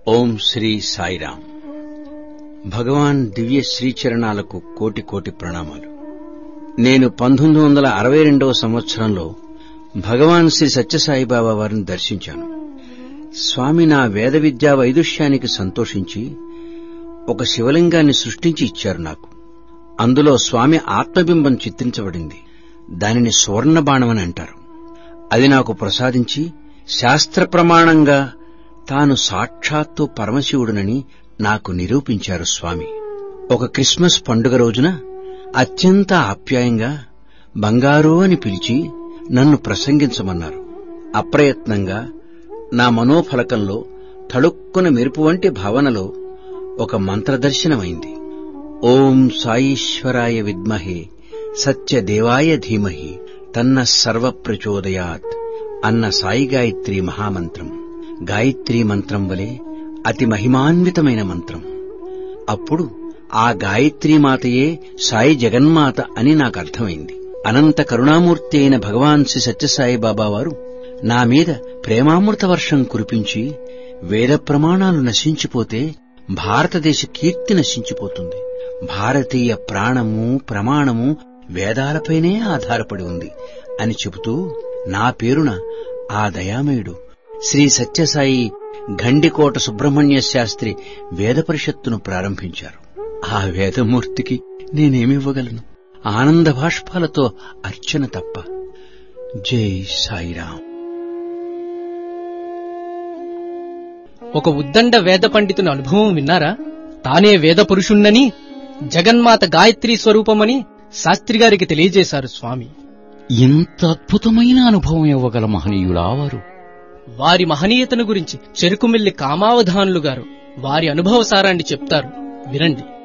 ఓం శ్రీ సాయిరాం భగవాన్ దివ్య శ్రీచరణాలకు కోటి కోటి ప్రణామాలు నేను పంతొమ్మిది వందల అరవై రెండవ సంవత్సరంలో భగవాన్ శ్రీ సత్యసాయిబాబా వారిని దర్శించాను స్వామి నా వేద విద్యా వైదుష్యానికి సంతోషించి ఒక శివలింగాన్ని సృష్టించి ఇచ్చారు నాకు అందులో స్వామి ఆత్మబింబం చిత్రించబడింది దానిని సువర్ణ బాణమని అంటారు అది నాకు ప్రసాదించి శాస్త్ర ప్రమాణంగా తాను సాక్షాత్తు పరమశివుడునని నాకు నిరూపించారు స్వామి ఒక క్రిస్మస్ పండుగ రోజున అత్యంత ఆప్యాయంగా బంగారు అని పిలిచి నన్ను ప్రసంగించమన్నారు అప్రయత్నంగా నా మనోఫలకంలో తళుక్కున మెరుపు వంటి భావనలో ఒక మంత్రదర్శనమైంది ఓం సాయీశ్వరాయ విద్మహే సత్యదేవాయ ధీమహి తన్న సర్వ ప్రచోదయాత్ అన్న సాయి గాయత్రి మహామంత్రం గాయత్రీ మంత్రం వలె అతి మహిమాన్వితమైన మంత్రం అప్పుడు ఆ గాయత్రీ మాతయే సాయి జగన్మాత అని నాకు అర్థమైంది అనంత కరుణామూర్తి అయిన భగవాన్ శ్రీ సత్యసాయి బాబా వారు నా మీద ప్రేమామృత వర్షం కురిపించి వేద ప్రమాణాలు నశించిపోతే భారతదేశ కీర్తి నశించిపోతుంది భారతీయ ప్రాణము ప్రమాణము వేదాలపైనే ఆధారపడి ఉంది అని చెబుతూ నా పేరున ఆ దయామయుడు శ్రీ సత్యసాయి గండికోట సుబ్రహ్మణ్య శాస్త్రి వేద పరిషత్తును ప్రారంభించారు ఆ వేదమూర్తికి నేనేమివ్వగలను ఆనంద భాష్పాలతో అర్చన తప్ప జై సాయిరాం ఒక ఉద్దండ వేద పండితుని అనుభవం విన్నారా తానే వేద పురుషుణ్ణని జగన్మాత గాయత్రి స్వరూపమని శాస్త్రి గారికి తెలియజేశారు స్వామి ఇంత అద్భుతమైన అనుభవం ఇవ్వగల మహనీయులా వారు వారి మహనీయతను గురించి చెరుకుమిల్లి కామావధానులు గారు వారి అనుభవ సారాన్ని చెప్తారు వినండి